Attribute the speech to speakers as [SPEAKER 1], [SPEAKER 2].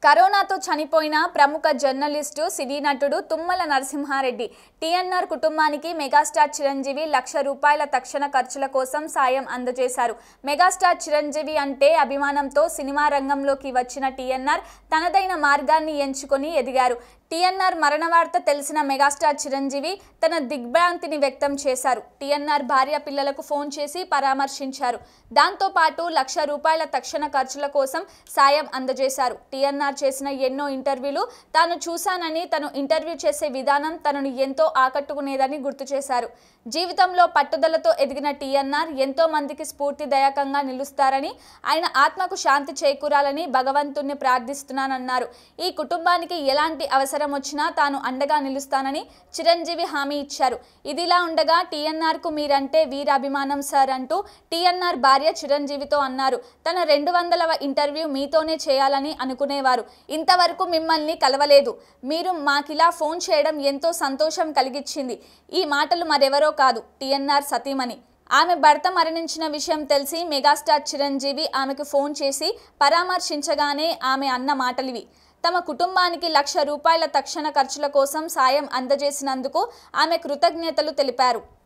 [SPEAKER 1] కరోనాతో చనిపోయిన ప్రముఖ జర్నలిస్టు సినీ నటుడు తుమ్మల నరసింహారెడ్డి టీఎన్ఆర్ కుటుంబానికి మెగాస్టార్ చిరంజీవి లక్ష రూపాయల తక్షణ ఖర్చుల కోసం సాయం అందజేశారు మెగాస్టార్ చిరంజీవి అంటే అభిమానంతో సినిమా రంగంలోకి వచ్చిన టీఎన్ఆర్ తనదైన మార్గాన్ని ఎంచుకొని ఎదిగారు టీఎన్ఆర్ మరణ వార్త తెలిసిన మెగాస్టార్ చిరంజీవి తన దిగ్భ్రాంతిని వ్యక్తం చేశారు టీఎన్ఆర్ భార్య పిల్లలకు ఫోన్ చేసి పరామర్శించారు దాంతోపాటు లక్ష రూపాయల తక్షణ ఖర్చుల కోసం సాయం అందజేశారు టీఎన్ఆర్ చేసిన ఎన్నో ఇంటర్వ్యూలు తాను చూశానని తను ఇంటర్వ్యూ చేసే విధానం తనను ఎంతో ఆకట్టుకునేదని గుర్తు చేశారు జీవితంలో పట్టుదలతో ఎదిగిన టీఎన్ఆర్ ఎంతో మందికి స్ఫూర్తిదాయకంగా నిలుస్తారని ఆయన ఆత్మకు శాంతి చేకూరాలని భగవంతుణ్ణి ప్రార్థిస్తున్నానన్నారు ఈ కుటుంబానికి ఎలాంటి అవసరం వచ్చినా తాను అండగా నిలుస్తానని చిరంజీవి హామీ ఇచ్చారు ఇదిలా ఉండగా టీఎన్ఆర్కు మీరంటే వీరాభిమానం సార్ అంటూ టీఎన్ఆర్ భార్య చిరంజీవితో అన్నారు తన రెండు వందలవ ఇంటర్వ్యూ మీతోనే చేయాలని అనుకునేవారు ఇంతవరకు మిమ్మల్ని కలవలేదు మీరు మాకిలా ఫోన్ చేయడం ఎంతో సంతోషం కలిగించింది ఈ మాటలు మరెవరో కాదు టీఎన్ఆర్ సతీమణి ఆమె భర్త మరణించిన విషయం తెలిసి మెగాస్టార్ చిరంజీవి ఆమెకు ఫోన్ చేసి పరామర్శించగానే ఆమె అన్న మాటలివి తమ కుటుంబానికి లక్ష రూపాయల తక్షణ ఖర్చుల కోసం సాయం అందజేసినందుకు ఆమె కృతజ్ఞతలు తెలిపారు